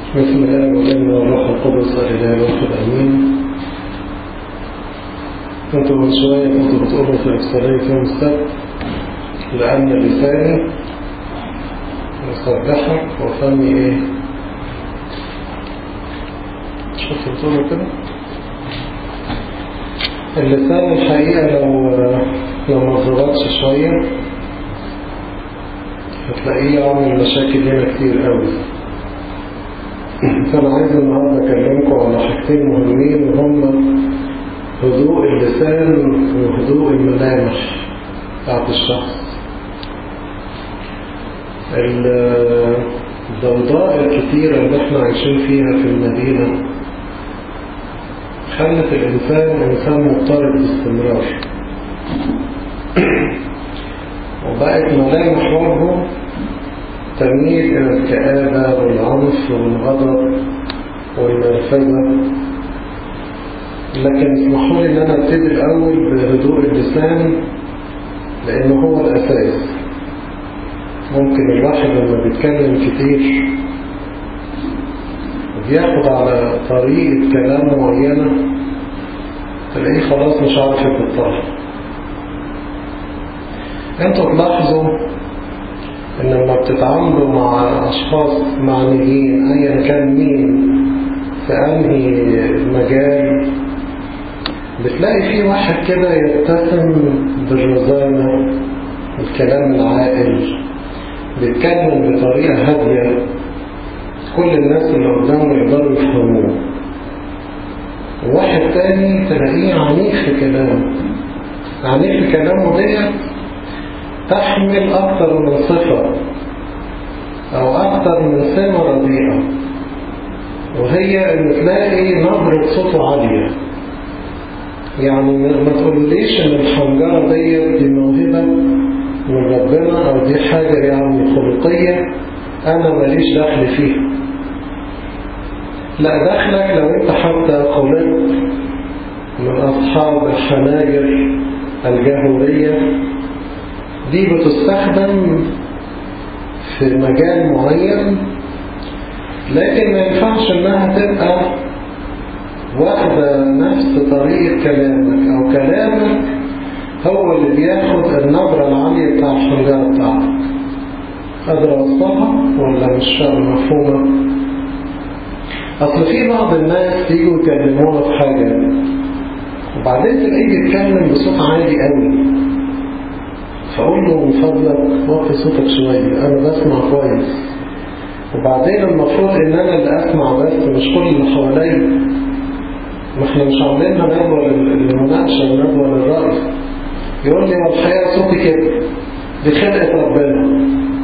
بسم الله والابن والروح القدس الاله الواحد امين كنت من شويه كنت بتقولوا في اكثريه يوم السبت لان لساني يسبحك وفمي ايه شوفوا بتقولوا كده اللسان الحقيقه لو لو ما ضغطش شويه هتلاقيه عامل مشاكل هنا كتير قوي فأنا عايز النهاردة أكلمكم على حاجتين مهمين وهم هدوء اللسان وهدوء الملامح بتاعت الشخص الضوضاء الكتيرة اللي احنا عايشين فيها في المدينة خلت الإنسان إنسان مضطرب باستمرار وبقت ملامح وجهه تميل إلى الكآبة والعنف والغضب والمرفزة لكن اسمحوا لي إن أنا أبتدي الأول بهدوء اللسان لأنه هو الأساس ممكن الواحد لما بيتكلم كتير وبياخد على طريقة كلام معينة تلاقيه خلاص مش عارف يبطلها انتوا تلاحظوا ان لما بتتعاملوا مع اشخاص معنيين ايا كان مين في انهي مجال بتلاقي في واحد كده يتسم بالرزانة الكلام العاقل بيتكلم بطريقة هادية كل الناس اللي قدامه يقدروا يفهموه وواحد تاني تلاقيه عنيف في كلامه عنيف في كلامه ديت تحمل أكثر من صفة أو أكثر من سمة رديئة وهي إن تلاقي نبرة صوته عالية يعني ما تقوليش إن الحنجرة ديت دي موهبة من ربنا أو دي حاجة يعني خلقية أنا ماليش دخل فيها لا دخلك لو أنت حتى قولت من أصحاب الحناجر الجهورية دي بتستخدم في مجال معين لكن ما ينفعش انها تبقى واخدة نفس طريقة كلامك او كلامك هو اللي بياخد النبرة العالية بتاع الحنجرة بتاعتك قادر اوصلها ولا مش مفهومة اصل في بعض الناس يجوا يكلمونا في حاجة وبعدين تلاقيه بيتكلم بصوت عالي قوي فأقول له من فضلك وطي صوتك شوية أنا بسمع كويس وبعدين المفروض إن أنا اللي أسمع بس مش كل اللي حواليا ما احنا مش عاملينها ندوة للمناقشة وندوة للرأي يقول لي والحقيقة صوتي كده دي خلقة ربنا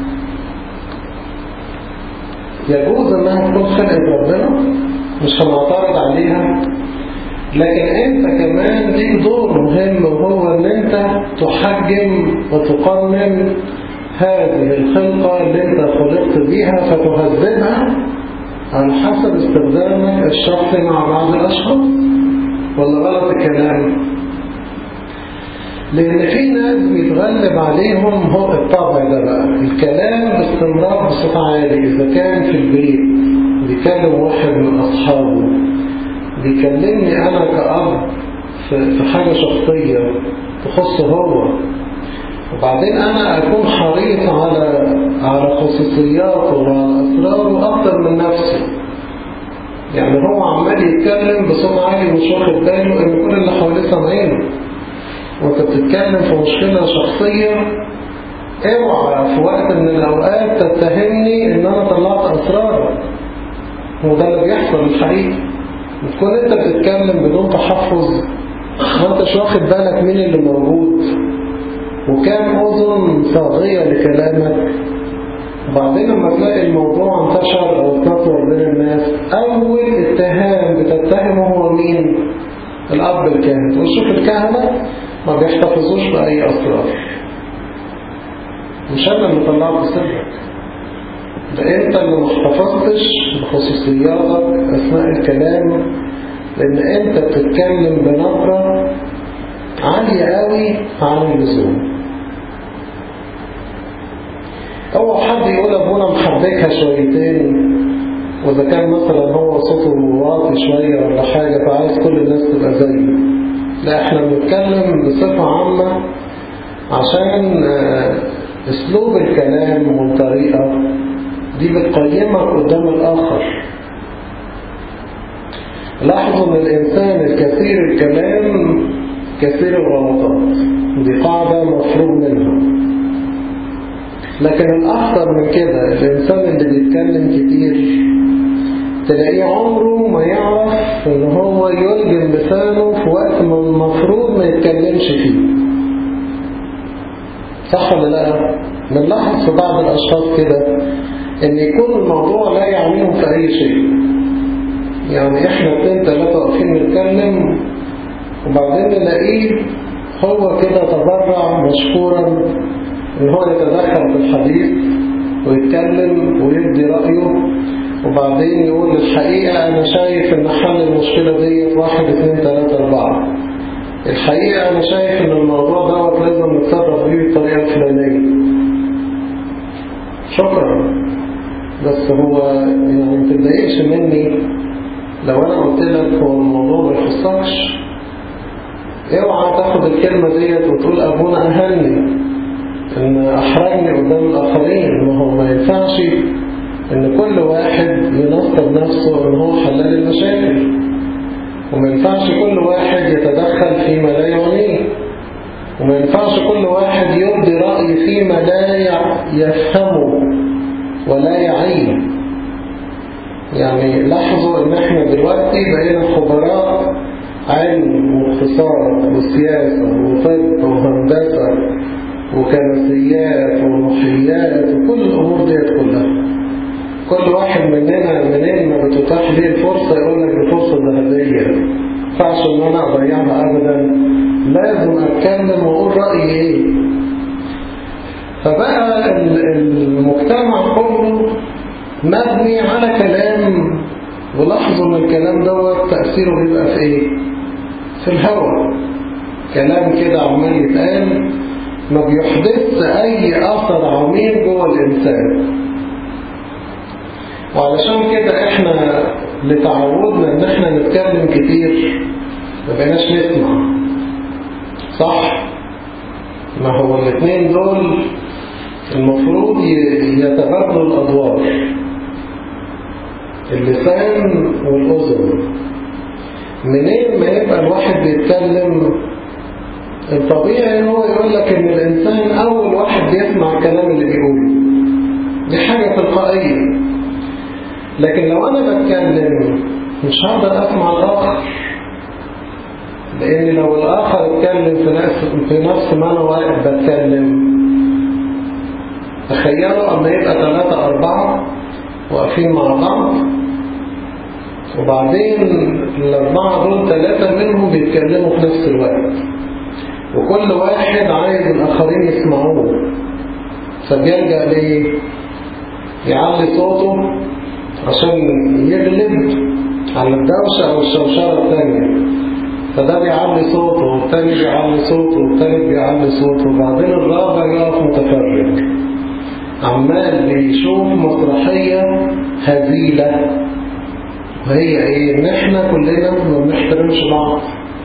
يجوز إنها تكون خلقة ربنا مش هنعترض عليها لكن انت كمان ليك دور مهم وهو ان انت تحجم وتقنن هذه الخلقة اللي انت خلقت بيها فتهذبها على حسب استخدامك الشخصي مع بعض الاشخاص ولا غلط الكلام لان في ناس بيتغلب عليهم هو الطبع ده بقى الكلام باستمرار بصوت عالي اذا كان في البيت بيكلم واحد من اصحابه بيكلمني أنا كأب في حاجة شخصية تخصه هو وبعدين أنا أكون حريص على على خصوصياته وعلى أسراره أكتر من نفسي يعني هو عمال يتكلم بصوت عالي مش واخد باله إن كل اللي حواليه سامعينه وأنت بتتكلم في مشكلة شخصية اوعى في وقت من الأوقات تتهمني إن أنا طلعت أسرارك وده اللي بيحصل الحقيقة بتكون انت بتتكلم بدون تحفظ ما انتش واخد بالك مين اللي موجود وكام اذن صاغية لكلامك وبعدين لما تلاقي الموضوع انتشر او اتنطر بين الناس اول اتهام بتتهمه هو مين الاب الكاهن وشوف الكهنة ما بيحتفظوش بأي اسرار مش انا اللي طلعت سرك ده انت اللي ما احتفظتش بخصوصياتك اثناء الكلام لان انت بتتكلم بنبرة عالية قوي عن اللزوم اوعى حد يقول ابونا محبكها شويتين وإذا كان مثلا هو صوته واطي شوية ولا حاجة فعايز كل الناس تبقى زيه لا احنا بنتكلم بصفة عامة عشان اسلوب الكلام والطريقة دي بتقيمك قدام الآخر لاحظوا ان الإنسان الكثير الكلام كثير الغلطات دي قاعدة مفروض منها لكن الأخطر من كده الإنسان اللي بيتكلم كتير تلاقيه عمره ما يعرف ان هو يلجم لسانه في وقت ما المفروض ما يتكلمش فيه صح ولا لا؟ بنلاحظ في بعض الأشخاص كده ان يكون الموضوع لا يعنيهم في أي شيء يعني احنا اتنين تلاتة واقفين نتكلم وبعدين نلاقيه هو كده تبرع مشكورا ان هو يتدخل في الحديث ويتكلم ويبدي رأيه وبعدين يقول الحقيقة أنا شايف إن حل المشكلة دي واحد اثنين ثلاثة أربعة الحقيقة أنا شايف إن الموضوع دوت لازم نتصرف بيه بالطريقة الفلانية شكرا بس هو يعني ما تتضايقش مني لو أنا قلت لك هو الموضوع ما يخصكش اوعى تاخد الكلمة ديت وتقول أبونا أهلني إن أحرجني قدام الآخرين ما هو ما ينفعش ان كل واحد ينصب نفسه ان هو حلال المشاكل وما ينفعش كل واحد يتدخل فيما لا يعنيه وما ينفعش كل واحد يبدي رأي فيما لا يفهمه ولا يعيه يعني لاحظوا ان احنا دلوقتي بقينا خبراء علم واقتصاد وسياسة وطب وهندسة وكنسيات وروحيات وكل الامور ديت كلها كل واحد مننا منين ما بتتاح ليه الفرصة يقول لك الفرصة ذهبية فعش ان انا اضيعها ابدا لازم اتكلم واقول رأيي ايه فبقى المجتمع كله مبني على كلام ولاحظوا ان الكلام دوت تأثيره بيبقى في ايه في الهواء كلام كده عمال يتقال ما بيحدث اي اثر عميق جوه الانسان وعلشان كده احنا لتعودنا ان احنا نتكلم كتير ما بقيناش نسمع صح ما هو الاثنين دول المفروض يتبادلوا الادوار اللسان والاذن منين ما يبقى الواحد بيتكلم الطبيعي ان هو يقول لك ان الانسان اول واحد بيسمع الكلام اللي بيقوله دي حاجة تلقائية لكن لو أنا بتكلم مش هقدر أسمع الآخر لأن لو الآخر اتكلم في نفس, في نفس ما أنا واقف بتكلم تخيلوا أما يبقى ثلاثة أربعة واقفين مع بعض وبعدين الأربعة دول ثلاثة منهم بيتكلموا في نفس الوقت وكل واحد عايز الآخرين يسمعوه فبيلجأ ليه؟ يعلي صوته عشان يغلب على الدوشة أو الشوشرة الثانية فده بيعلي صوته والتاني بيعلي صوته والتالت بيعلي صوته وبعدين الرابع يقف متفرج عمال بيشوف مسرحية هزيلة وهي ايه ان احنا كلنا ما بنحترمش بعض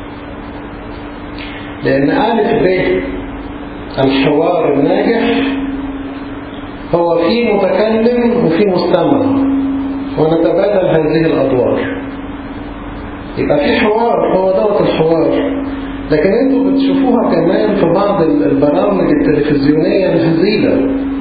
لان ألف ب الحوار الناجح هو في متكلم وفي مستمع ونتبادل هذه الأدوار يبقى في حوار هو دوت الحوار لكن انتوا بتشوفوها كمان في بعض البرامج التلفزيونية الهزيلة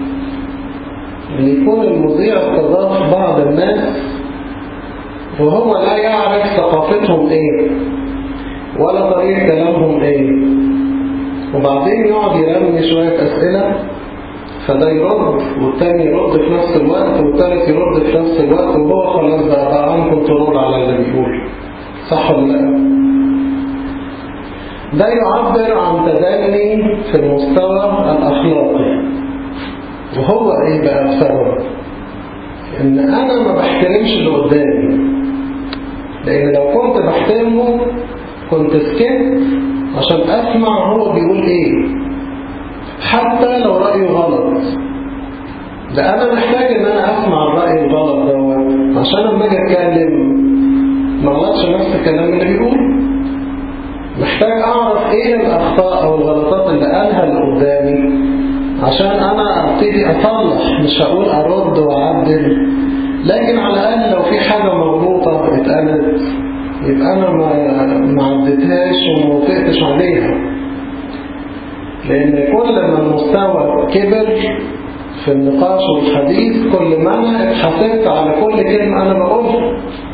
اللي يكون المذيع استضاف بعض الناس وهو لا يعرف ثقافتهم ايه ولا طريقة كلامهم ايه وبعدين يقعد يرمي شوية أسئلة فده يرد والتاني يرد في نفس الوقت والتالت يرد في نفس الوقت وهو خلاص بقى بقى عن كنترول على اللي بيقول صح ولا لا؟ ده يعبر عن تدني في المستوى الأخلاقي وهو ايه بقى السبب؟ ان انا ما بحترمش اللي قدامي لان لو كنت بحترمه كنت سكت عشان اسمع هو بيقول ايه حتى لو رأيه غلط ده أنا محتاج إن أنا أسمع الرأي الغلط دوت عشان لما اجي اتكلم ما غلطش نفس الكلام اللي بيقوله محتاج اعرف ايه الاخطاء او الغلطات اللي قالها اللي قدامي عشان انا ابتدي اصلح مش هقول ارد واعدل لكن على الاقل لو في حاجة مغلوطة اتقالت يبقى انا ما ما عدتهاش وما وافقتش عليها لان كل ما المستوى كبر في النقاش والحديث كل ما انا اتحاسبت على كل كلمة انا بقولها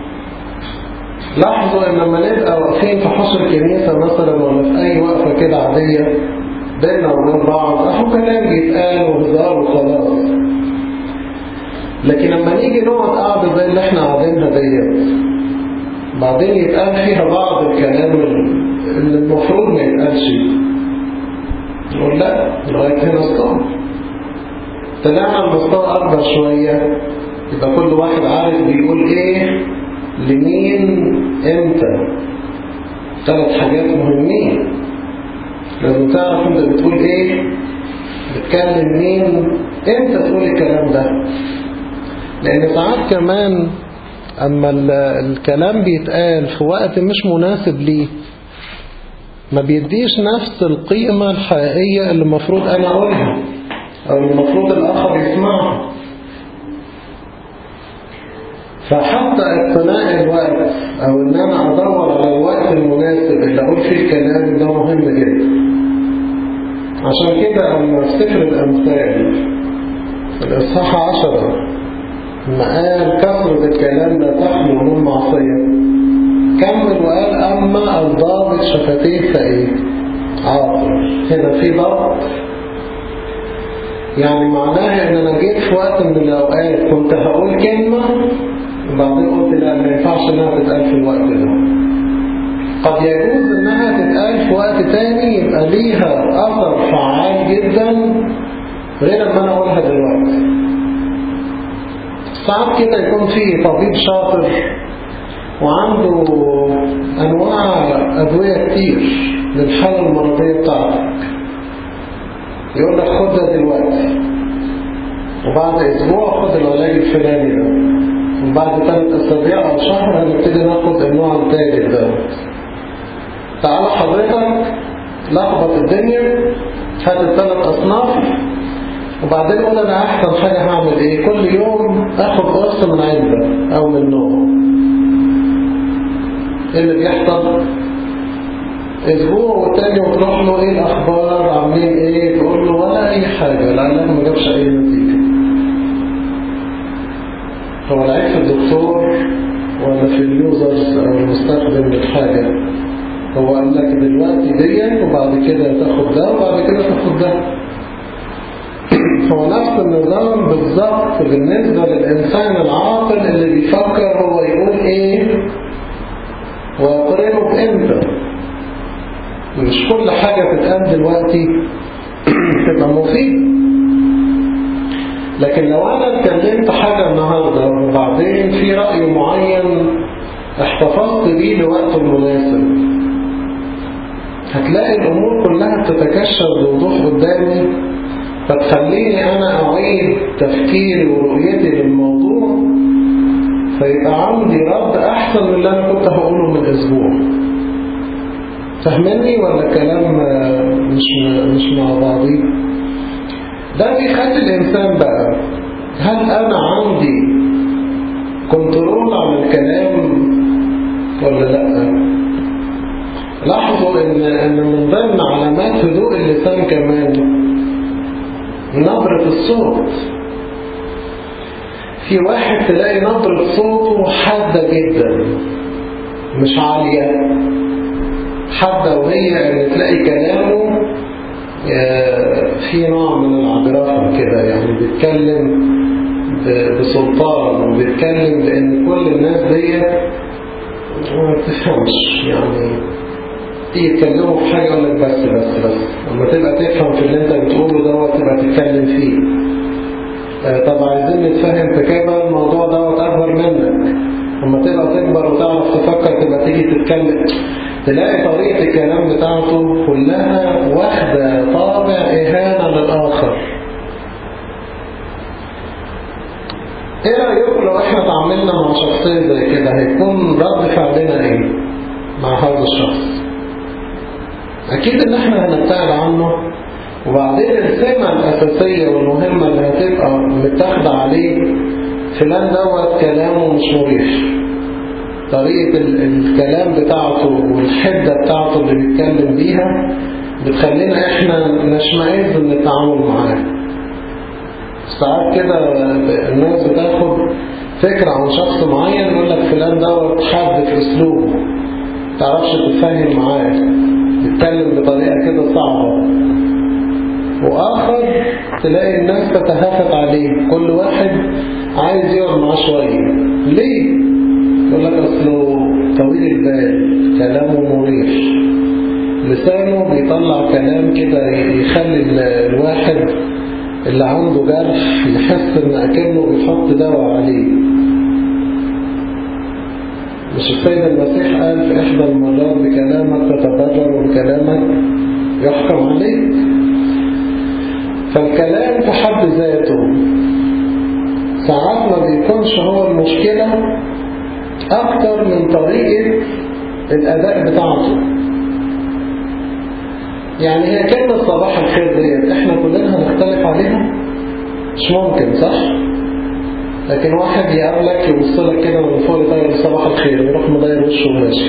لاحظوا ان لما نبقى واقفين في حصر الكنيسة مثلا ولا في اي وقفة كده عادية بيننا وبين بعض اهو كلام بيتقال وهزار وخلاص لكن لما نيجي نقعد قاعدة زي اللي احنا قاعدينها ديت بعدين يتقال فيها بعض الكلام اللي المفروض ما يتقالش نقول لا لغاية هنا الصوت طلعنا المستوى أكبر شوية يبقى كل واحد عارف بيقول ايه لمين امتى ثلاث حاجات مهمين لازم تعرف انت بتقول ايه بتكلم مين امتى تقول الكلام ده لان ساعات كمان اما الكلام بيتقال في وقت مش مناسب ليه ما بيديش نفس القيمة الحقيقية اللي المفروض انا اقولها او المفروض الاخر يسمعها فحتى اقتناء الوقت او ان انا ادور على الوقت المناسب اللي اقول فيه الكلام ده مهم جدا عشان كده اما في سفر الامثال الاصحاح عشرة لما قال كثرة الكلام لا تحمل من معصية كمل وقال اما الضابط شفتيه فايه عاطل هنا في ضبط يعني معناها ان انا جيت في وقت من الاوقات كنت هقول كلمة وبعدين قلت لا ما ينفعش انها تتقال في الوقت ده قد يجوز انها تتقال في وقت تاني يبقى ليها اثر فعال جدا غير لما انا اقولها دلوقتي ساعات كده يكون في طبيب شاطر وعنده انواع ادوية كتير للحالة المرضية بتاعتك يقول لك خد ده دلوقتي وبعد اسبوع خد العلاج الفلاني ده وبعد ثلاث اسابيع او شهر هنبتدي ناخد النوع الثالث ده تعالى حضرتك لخبط الدنيا هات الثلاث اصناف وبعدين قول انا احسن حاجة هعمل ايه كل يوم اخد قرص من علبة او من نوع ايه اللي بيحصل اسبوع والتاني وتروح له ايه الاخبار عاملين ايه تقول له ولا اي حاجة لانه ما جابش اي نتيجة هو العيب في الدكتور ولا في اليوزرز او المستخدم للحاجة هو قال لك دلوقتي ديت وبعد كده تاخد ده وبعد كده تاخد ده هو نفس النظام بالظبط بالنسبة للإنسان العاقل اللي بيفكر هو يقول ايه ويقرنه بامتى مش كل حاجة تتقال دلوقتي تبقى مفيدة لكن لو أنا اتكلمت حاجة النهاردة وبعدين في رأي معين احتفظت بيه لوقت مناسب هتلاقي الأمور كلها بتتكشف بوضوح قدامي فتخليني أنا أعيد تفكيري ورؤيتي للموضوع فيبقى عندي رد أحسن من اللي أنا كنت هقوله من أسبوع فهمني ولا كلام مش مش مع بعضي ده بيخلي الإنسان بقى هل أنا عندي كنترول على الكلام ولا لأ لاحظوا إن, إن من ضمن علامات هدوء اللسان كمان نبرة الصوت في واحد تلاقي نبرة صوته حادة جدا مش عالية حادة وهي ان تلاقي كلامه في نوع من العبرات كده يعني بيتكلم بسلطان وبيتكلم بان كل الناس دي ما بتفهمش يعني يتكلموا في حاجة يقول لك بس بس بس لما تبقى تفهم في اللي انت بتقوله دوت تبقى تتكلم فيه طب عايزين نتفهم في كده الموضوع دوت أكبر منك لما تبقى تكبر وتعرف تفكر تبقى تيجي تتكلم تلاقي طريقة الكلام بتاعته كلها واخدة طابع إهانة للآخر ايه رأيكم لو احنا تعاملنا مع شخصية زي كده هيكون رد فعلنا ايه مع هذا الشخص اكيد ان احنا هنبتعد عنه وبعدين السمة الاساسية والمهمة اللي هتبقى متاخدة عليه فلان دوت كلامه مش مريح طريقة الكلام بتاعته والحدة بتاعته اللي بيتكلم بيها بتخلينا احنا نشمئز من التعامل معاه ساعات كده الناس بتاخد فكرة عن شخص معين يقول لك فلان دوت حد في اسلوبه تعرفش تتفاهم معاه يتكلم بطريقة كده صعبة وآخر تلاقي الناس تتهافت عليه كل واحد عايز يقعد معاه شوية ليه؟ يقول لك أصله طويل البال كلامه مريح لسانه بيطلع كلام كده يخلي الواحد اللي عنده جرح يحس ان اكنه بيحط دواء عليه مش السيد المسيح قال في احدى المرات بكلامك تتبرر وبكلامك يحكم عليك فالكلام في حد ذاته ساعات ما بيكونش هو المشكلة اكتر من طريقة الاداء بتاعته يعني هي كلمة صباح الخير ديت احنا كلنا هنختلف عليها مش ممكن صح لكن واحد يقابلك يبص لك كده من فوق يطير صباح الخير ويروح مداير وشه وماشي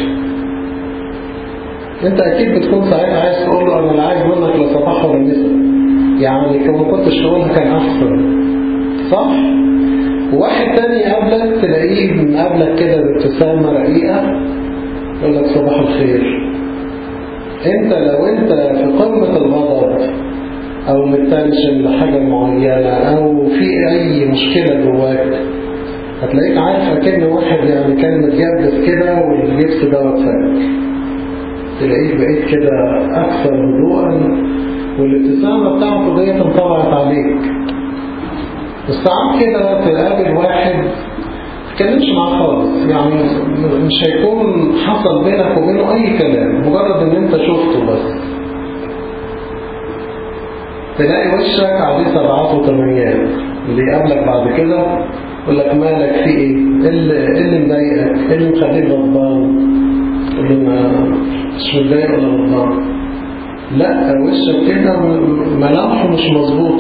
انت اكيد بتكون ساعتها عايز تقول له انا لا عايز منك لا صباح ولا مسا يعني كما كنتش تقولها كان احسن صح وواحد تاني يقابلك تلاقيه مقابلك كده بابتسامة رقيقة يقول لك صباح الخير انت لو انت في قمة الغضب او متنشن لحاجة معينة او في اي مشكلة جواك هتلاقيك عارف اكن واحد يعني كان متجبس كده والجبس دوت فاك تلاقيك بقيت كده اكثر هدوءا والابتسامة بتاعته ديت انطبعت عليك والساعات كده تقابل واحد تكلمش معاه خالص يعني مش هيكون حصل بينك وبينه اي كلام مجرد ان انت شفته بس تلاقي وشك عليه سبعات وثمانيات اللي يقابلك بعد كده يقول لك مالك في ايه ايه اللي مضايقك ايه اللي مخليك غضبان تقول له ما مش متضايق ولا غضبان لا وشك كده ملامحه مش مظبوطه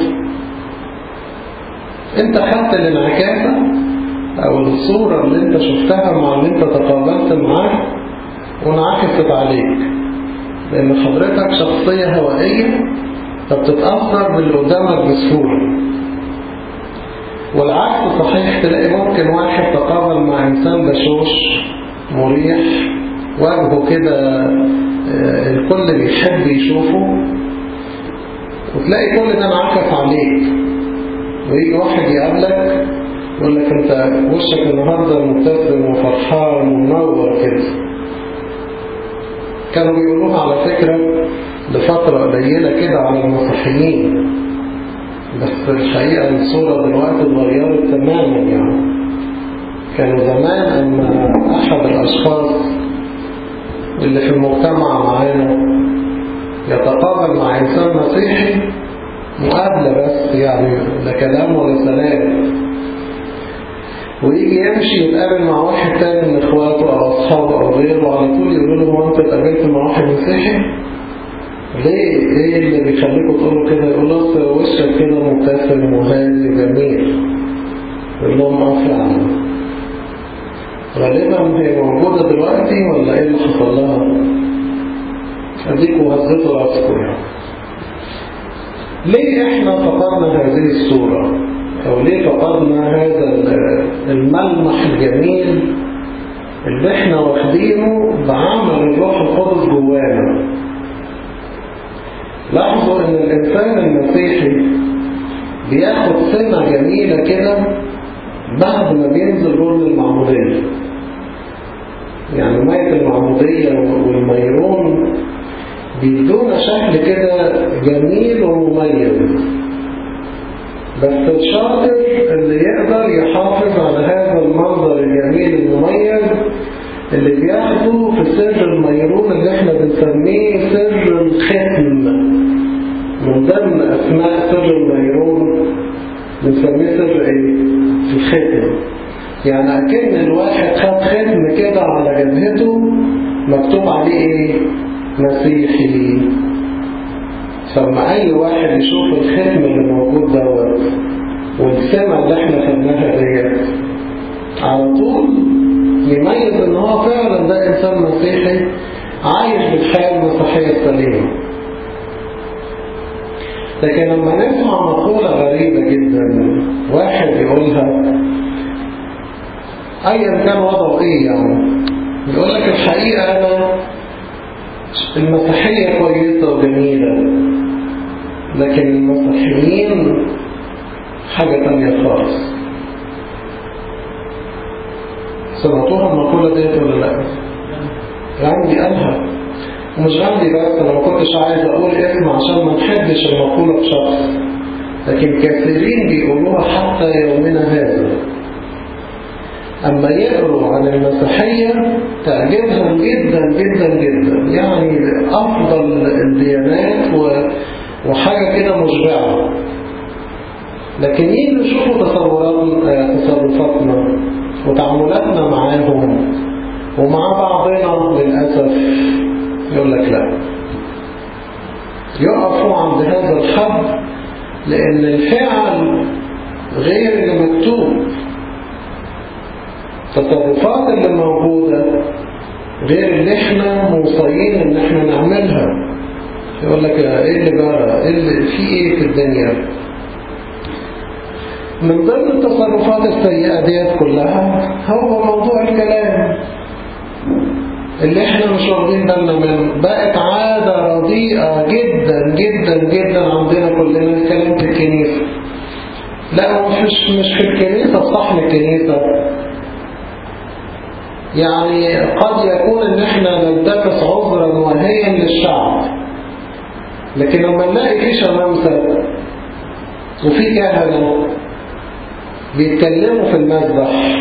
انت خدت الانعكاسه او الصورة اللي انت شفتها مع اللي انت تقابلت معاه وانعكست عليك لان حضرتك شخصية هوائية فبتتأثر باللي قدامك بسهولة والعكس صحيح تلاقي ممكن واحد تقابل مع انسان بشوش مريح وجهه كده الكل بيحب يشوفه وتلاقي كل ده انعكس عليك ويجي واحد يقابلك يقول لك انت وشك النهاردة مبتسم وفرحان ومنور كده كانوا بيقولوها على فكرة لفترة قليلة كده على المسيحيين بس الحقيقة الصورة دلوقتي اتغيرت تماما يعني كانوا زمان اما احد الاشخاص اللي في المجتمع معانا يتقابل مع انسان مسيحي مقابلة بس يعني لا كلام ولا سلام ويجي يمشي يتقابل مع واحد تاني من اخواته او اصحابه او غيره وعلى طول يقولوا له هو انت اتقابلت مع واحد مسيحي ليه ايه اللي بيخليكوا تقولوا كده يقول له وشك كده مبتسم وهادي جميل يقول لهم اه فعلا غالبا هي موجودة دلوقتي ولا ايه اللي حصل لها اديكوا هزيتوا راسكم يعني ليه احنا فقدنا هذه الصورة او ليه فقدنا هذا الملمح الجميل اللي احنا واخدينه بعمل الروح القدس جوانا لاحظوا ان الانسان المسيحي بياخد سمة جميلة كده بعد ما بينزل رول المعمودية يعني مية المعمودية والميرون بيدونا شكل كده جميل ومميز بس الشاطر اللي يقدر يحافظ على هذا المنظر الجميل المميز اللي بياخده في سر الميرون اللي احنا بنسميه سر الختم من ضمن اسماء سر الميرون بنسميه سر ايه؟ الختم يعني أكن الواحد خد ختم كده على جبهته مكتوب عليه ايه مسيحي فلما أي واحد يشوف الختم اللي موجود دوت والسمة اللي احنا خدناها ديت على طول يميز ان هو فعلا ده انسان مسيحي عايش بالحياة المسيحية السليمة لكن لما نسمع مقولة غريبة جدا واحد يقولها ايا كان وضعه ايه يعني يقول لك الحقيقة انا المسيحية كويسة وجميلة لكن المسيحيين حاجة تانية خالص سمعتوها المقولة ديت ولا لا؟ غاندي قالها ومش غاندي بس انا ما كنتش عايز اقول اسم عشان ما نحبش المقولة بشخص لكن كثيرين بيقولوها حتى يومنا هذا أما يقروا عن المسيحية تعجبهم جدا جدا جدا يعني أفضل الديانات و... وحاجة كده مشبعة لكن يجوا يشوفوا تصورات تصرفاتنا وتعاملاتنا معاهم ومع بعضنا للأسف يقول لك لا يقفوا عند هذا الحد لأن الفعل غير اللي مكتوب التصرفات اللي موجودة غير اللي احنا موصيين ان احنا نعملها يقول لك ايه اللي جرى ايه اللي في ايه في الدنيا من ضمن التصرفات السيئة ديت كلها هو موضوع الكلام اللي احنا مش واخدين بالنا منه بقت عادة رديئة جدا جدا جدا عندنا كلنا الكلام في الكنيسة لا مش مش في الكنيسة في صحن الكنيسة يعني قد يكون ان احنا نلتبس عذرا وهيا للشعب لكن لما نلاقي في شمامسة وفي كهنة بيتكلموا في المذبح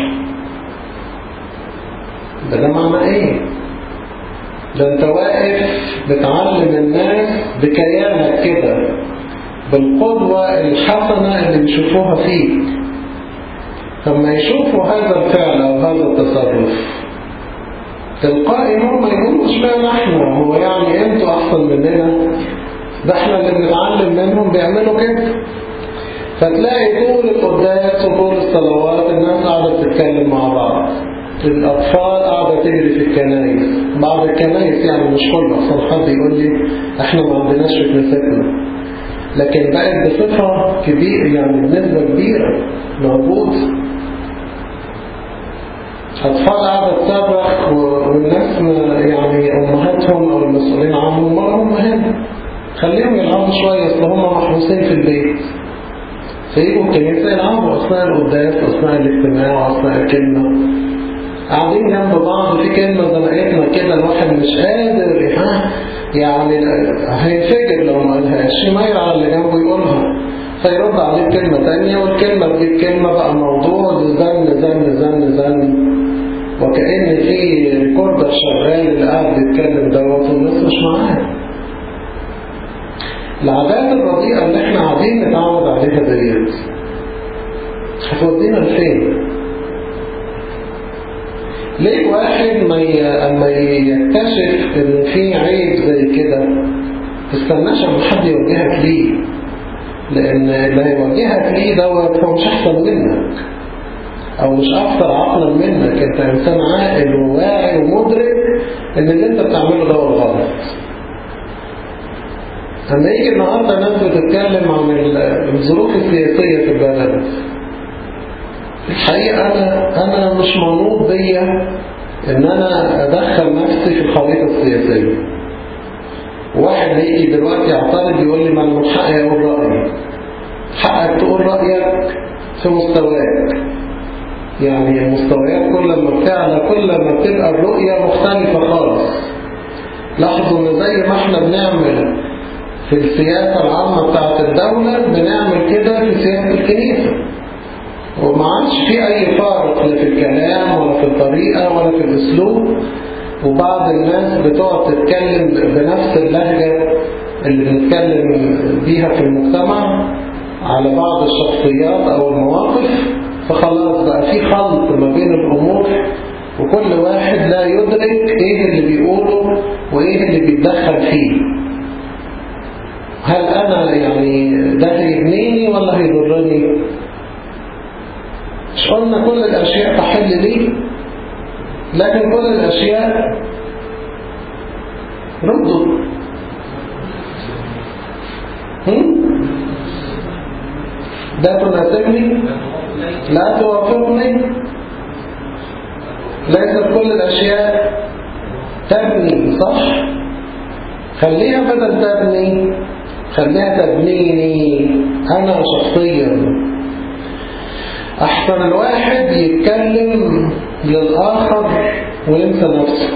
ده ده معنى ايه ده انت واقف بتعلم الناس بكيانك كده بالقدوة الحسنة اللي بيشوفوها فيك لما يشوفوا هذا الفعل او هذا التصرف تلقائي هم يقولوا اشمعنى احنا هو يعني انتوا احسن مننا ده احنا اللي بنتعلم منهم بيعملوا كده فتلاقي طول القداس وطول الصلوات الناس قاعدة بتتكلم مع بعض الأطفال قاعدة تجري في الكنايس بعض الكنايس يعني مش كله أصلا حد يقول لي احنا ما عندناش في كنيستنا لكن بقت بصفة كبيرة يعني بنسبة كبيرة موجود أطفال قاعدة تصرخ والناس يعني أمهاتهم أو المسؤولين عنهم ما هم هنا خليهم يلعبوا شوية أصل هم محبوسين في البيت فيجوا الكنيسة يلعبوا أثناء القداس أثناء الاجتماع أثناء الكلمة قاعدين جنب بعض في كلمة زنقتنا كده الواحد مش قادر ها يعني هينفجر لو ما قالهاش يميل على اللي جنبه يقولها فيرد عليه كلمة تانية والكلمة تجيب كلمة بقى موضوع زن زن زن زن وكأن في ريكوردر شغال اللي قاعد بيتكلم دوت والناس مش معاه العادات الرديئة اللي احنا قاعدين نتعود عليها ديت هتودينا لفين؟ ليه واحد ما ي... اما يكتشف ان في عيب زي كده تستناش اما حد يوجهك ليه لان اللي هيوجهك ليه دوت هو مش احسن منك او مش اكثر عقلا منك انت انسان عاقل وواعي ومدرك ان اللي انت بتعمله ده غلط لما يجي النهارده ناس بتتكلم عن الظروف السياسيه في البلد الحقيقة أنا أنا مش منوط بيا إن أنا أدخل نفسي في الخريطة السياسية. واحد هيجي دلوقتي يعترض يقول لي ما أنا من حقي أقول رأيي. حقك تقول رأيك في مستواك. يعني المستويات كل ما بتعلى كل ما بتبقى الرؤية مختلفة خالص. لاحظوا إن زي ما إحنا بنعمل في السياسة العامة بتاعت الدولة بنعمل كده في سياسة الكنيسة. وما عادش في أي فارق لا في الكلام ولا في الطريقة ولا في الأسلوب وبعض الناس بتقعد تتكلم بنفس اللهجة اللي بنتكلم بيها في المجتمع على بعض الشخصيات أو المواقف فخلاص بقى في خلط ما بين الأمور وكل واحد لا يدرك ايه اللي بيقوله وايه اللي بيتدخل فيه هل انا يعني ده هيبنيني ولا هيضرني مش قلنا كل الاشياء تحل لي لكن كل الاشياء ردوا ده تناسبني لا توافقني ليست كل الأشياء تبني صح خليها بدل تبني خليها تبنيني أنا شخصيا أحسن الواحد يتكلم للآخر وينسى نفسه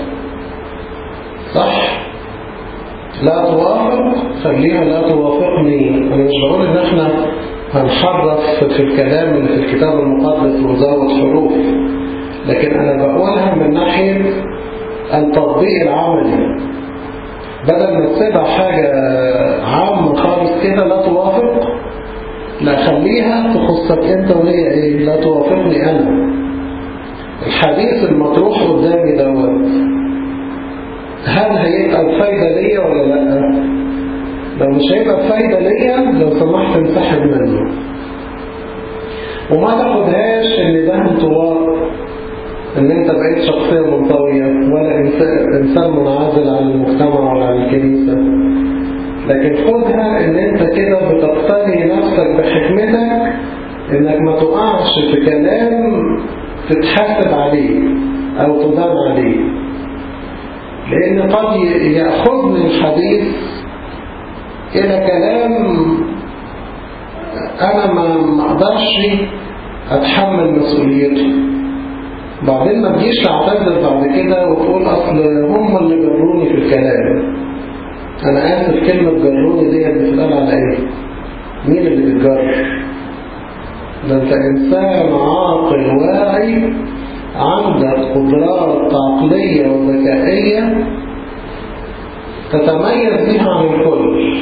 صح لا توافق خليها لا توافقني أنا مش بقول إن احنا هنحرف في الكلام اللي في الكتاب المقدس وزود حروف لكن أنا بقولها من ناحية التطبيق العملي بدل ما تسيبها حاجة عامة خالص كده لا توافق لا خليها تخصك انت وهي ايه لا توافقني انا الحديث المطروح قدامي دوت هل هيبقى بفايدة ليا ولا لا لو مش هيبقى بفايدة ليا لو سمحت انسحب منه وما تاخدهاش ان ده انطواء ان انت بقيت شخصية منطوية ولا انسان منعزل عن المجتمع ولا عن الكنيسة لكن خدها ان انت كده بتقتني نفسك بحكمتك انك ما تقعش في كلام تتحاسب عليه او تدان عليه لان قد يأخذني الحديث الى كلام انا ما اقدرش اتحمل مسؤوليته بعدين ما تجيش تعتذر بعد كده وتقول اصل هم اللي جروني في الكلام انا اسف كلمة جروني دي بتتقال على ايه مين اللي بيتجر ده انت انسان عاقل واعي عندك قدرات عقلية وذكائية تتميز بها عن الكل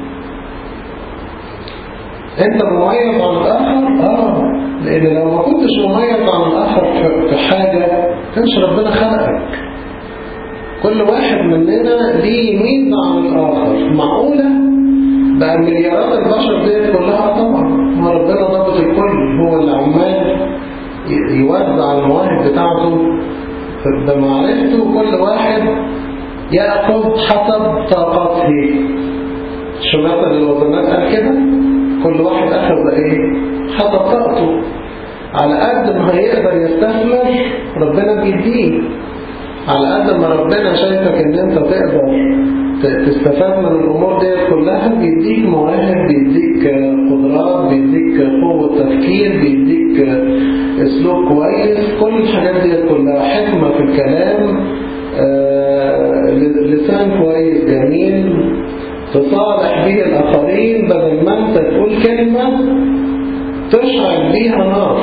انت مميز عن الاخر اه لان لو ما كنتش مميز عن الاخر في حاجة كانش ربنا خلقك كل واحد مننا ليه ميزة عن الاخر معقولة بقى مليارات البشر ديت كلها طبعا ما ربنا ضبط الكل هو اللي عمال يوزع المواهب بتاعته بمعرفته كل واحد يأخذ حسب طاقته شو مثل الوزنات قال كده كل واحد أخذ إيه حسب طاقته على قد ما هيقدر يستثمر ربنا بيديه على قد ما ربنا شايفك ان انت تقدر تستفاد من الامور دي كلها بيديك مواهب بيديك قدرات بيديك قوة تفكير بيديك اسلوب كويس كل الحاجات دي كلها حكمة في الكلام لسان كويس جميل تصالح به الآخرين بدل ما انت تقول كلمة تشعل بيها نار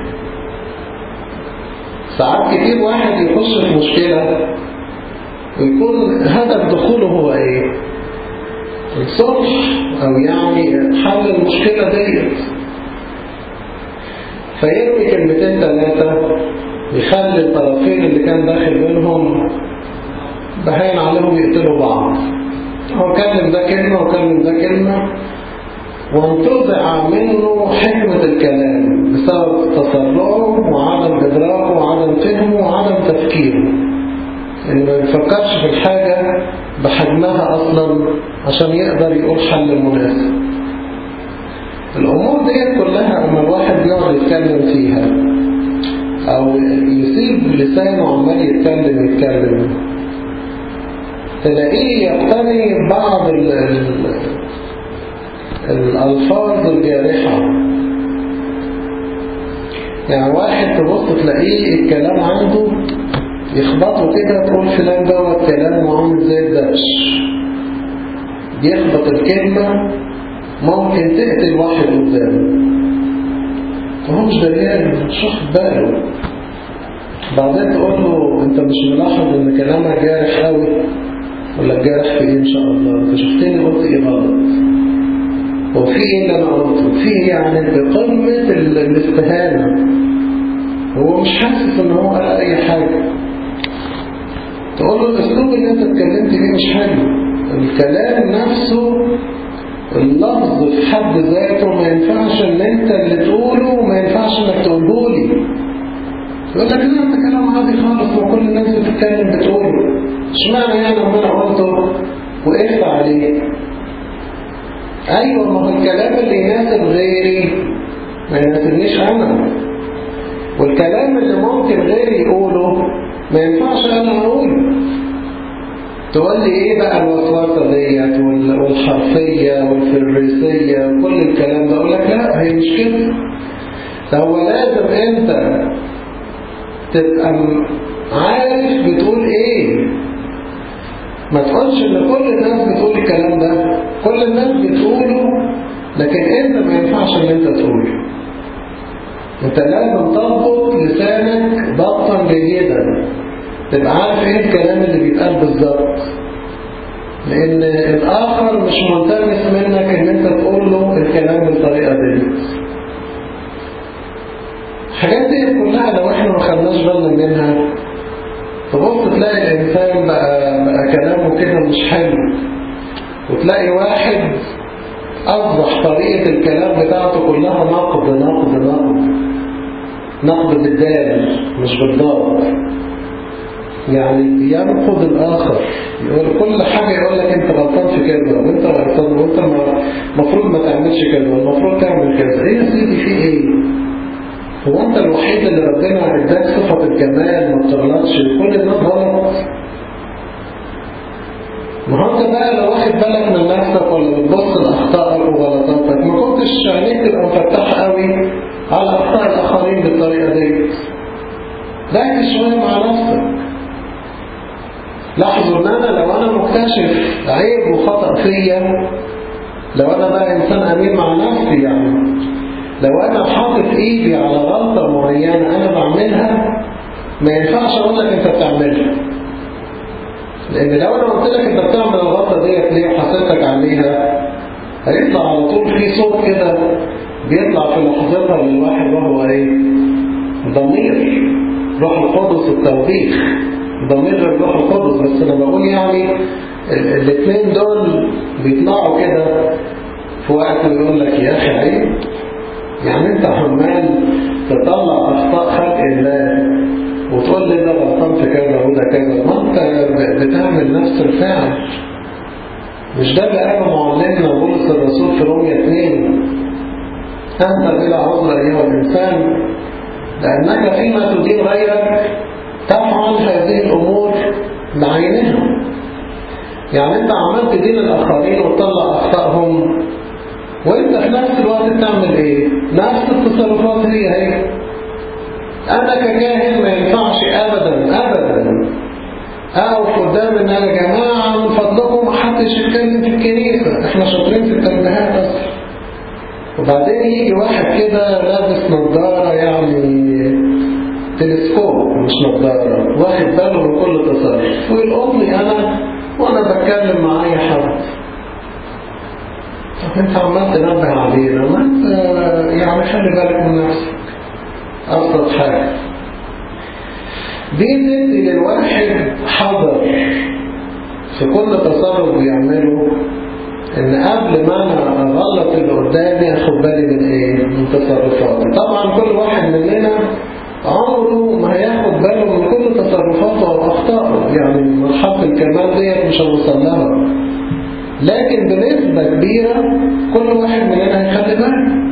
ساعات كتير واحد يخش في مشكلة ويكون هدف دخوله هو ايه الصلح او يعني حل المشكلة ديت فيرمي كلمتين ثلاثة يخلي الطرفين اللي كان داخل بينهم بهين عليهم يقتلوا بعض هو كلم ده كلمة وكلم ده كلمة وانتزع منه حكمة الكلام بسبب تسرعه وعدم إدراكه وعدم فهمه وعدم تفكيره إنه ما يفكرش في الحاجة بحجمها أصلا عشان يقدر يقول حل مناسب الأمور دي كلها أما الواحد يقعد يتكلم فيها أو يسيب لسانه عمال يتكلم يتكلم تلاقيه يقتني بعض ال ال الألفاظ الجارحة يعني واحد تبص تلاقيه الكلام عنده يخبطه كده تقول فلان دوت كلامه عامل زي الدبش يخبط الكلمة ممكن تقتل واحد قدامه وهو مش دريان مش واخد باله بعدين تقول له انت مش ملاحظ ان كلامك جارح قوي ولا جارح في ايه ان شاء الله انت شفتني قلت ايه غلط وفي ايه اللي انا قلته في يعني بقمة ال- الاستهانة هو مش حاسس ان هو قال اي حاجة تقول له الاسلوب اللي انت اتكلمت فيه مش حلو الكلام نفسه اللفظ في حد ذاته ما ينفعش ان انت اللي تقوله وما ينفعش انك تقوله لي يقول لك لا انت كلام عادي خالص وكل الناس بتتكلم بتقوله اشمعنى يعني لما انا قلته وقفت عليه ايوه ما هو الكلام اللي يناسب غيري ما يناسبنيش انا والكلام اللي ممكن غيري يقوله ما ينفعش انا اقوله تقول لي ايه بقى الوسوسه ديت وال- والحرفيه والفريسيه وكل الكلام ده اقول لك لا هي مش كده ده هو لازم انت تبقى م- عارف بتقول ايه ما تقولش ان كل الناس بتقول الكلام ده كل الناس بتقوله لكن انت ما ينفعش ان انت تقوله انت لازم تضبط لسانك ضبطا جيدا تبقى عارف ايه الكلام اللي بيتقال بالظبط لان الاخر مش ملتمس منك ان انت تقول له الكلام بالطريقه دي الحاجات دي كلها لو احنا ما خدناش بالنا منها تبص تلاقي الانسان بقى, بقى كلامه كده مش حلو وتلاقي واحد اصبح طريقه الكلام بتاعته كلها نقد نقد نقد نقد بالدال مش بالضاد يعني ينقد الآخر يقول كل حاجة يقول لك أنت غلطان في كذا وأنت غلطان وأنت المفروض ما تعملش كذا والمفروض تعمل كذا إيه يا سيدي في إيه؟ هو أنت الوحيد اللي ربنا اداك صفة الكمال ما بتغلطش كل الناس غلط ما هو أنت بقى لو واخد بالك من نفسك ولا بتبص لأخطائك وغلطاتك ما كنتش عينيك تبقى مفتحة قوي على أخطاء الآخرين بالطريقة دي ركز شوية مع نفسك لاحظوا ان انا لو انا مكتشف عيب وخطأ فيا لو انا بقى انسان امين مع نفسي يعني لو انا حاطط ايدي على غلطة معينة انا بعملها ما ينفعش اقول لك انت بتعملها لان لو انا قلت لك انت بتعمل الغلطة ديت ليه وحسيتك عليها هيطلع على طول في صوت كده بيطلع في لحظتها للواحد وهو ايه ضمير روح القدس التوبيخ ضمير الروح القدس بس انا بقول يعني الاثنين دول بيطلعوا كده في وقت ويقول لك يا اخي عيب يعني انت عمال تطلع اخطاء خلق الله وتقول لي ده غلطان في كذا وده كذا ما انت بتعمل نفس الفعل مش ده اللي قاله معلمنا بولس الرسول في رومية 2 انت بلا عذر ايها الانسان لانك فيما تدين غيرك تفعل هذه الأمور بعينها يعني أنت عمال تدين الآخرين وتطلع أخطائهم وأنت في نفس الوقت بتعمل إيه؟ نفس التصرفات هي هي أنا ككاهن ما ينفعش أبدا أبدا أقف قدام إن يا جماعة من فضلكم محدش يتكلم في الكنيسة إحنا شاطرين في التنبيهات بس وبعدين يجي واحد كده لابس نظارة يعني تلسكوب مش نظارة واخد باله من كل تصرف ويقول لي أنا وأنا بتكلم مع أي حد طب أنت عمال تنبه علينا ما أنت يعني خلي بالك من نفسك أبسط حاجة دي تدي للواحد حذر في كل تصرف بيعمله ان قبل ما انا اغلط اللي قدامي اخد بالي من ايه من تصرفاتي طبعا كل واحد مننا عمره ما هياخد باله من كل تصرفاته واخطائه يعني مرحله الكمال ديت مش هنوصل لها لكن بنسبه كبيره كل واحد مننا هيخلي باله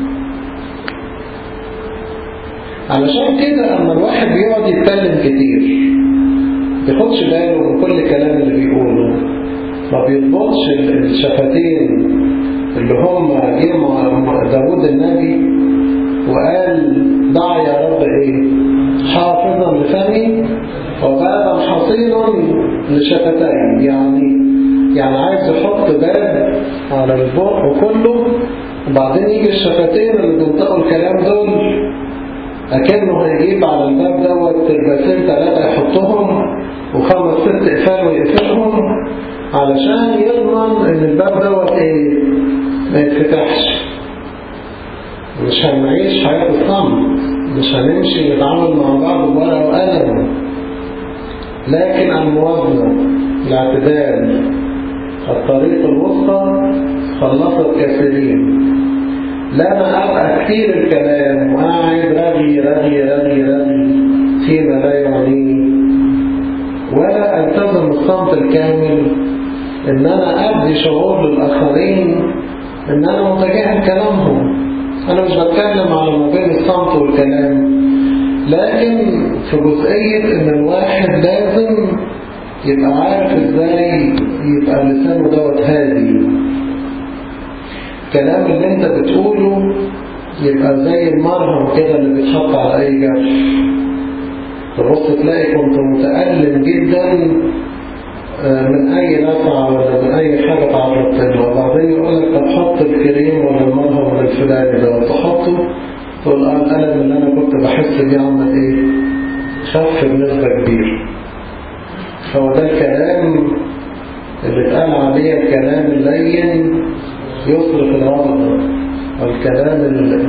علشان كده اما الواحد بيقعد يتكلم كتير بياخدش باله من كل الكلام اللي بيقوله ما بيضبطش الشفتين اللي هم جه داوود النبي وقال دع يا رب ايه حافظا لفمي وبابا حصينا لشفتي يعني يعني عايز يحط باب على البق كله وبعدين يجي الشفتين اللي بينطقوا الكلام دول أكنه هيجيب على الباب دوت تربتين ثلاثة يحطهم وخمس ست قفال ويقفلهم علشان يضمن ان الباب دوت ايه ما يتفتحش مش هنعيش حياة الصمت مش هنمشي نتعامل مع بعض بورقة وقلم لكن الموازنة الاعتدال الطريق الوسطى خلصت كثيرين لا انا ابقى كثير الكلام وقاعد رغي رغي رغي رغي فيما لا يعنيني ولا التزم الصمت الكامل ان انا ادي شعور للاخرين ان انا متجاهل كلامهم انا مش بتكلم على ما بين الصمت والكلام لكن في جزئية ان الواحد لازم يبقى عارف ازاي يبقى لسانه دوت هادي الكلام اللي انت بتقوله يبقى زي المرهم كده اللي بيتحط على اي جرح تبص تلاقي كنت متألم جدا من اي نفع ولا من اي حاجة تعرضت لها وبعدين يقول لك طب حط الكريم ولا المرهم الفلاني ده تحطه تقول اه الالم اللي انا كنت بحس بيه عمل ايه خف بنسبة كبيرة هو ده الكلام اللي اتقال عليه الكلام اللين يصرف الغضب والكلام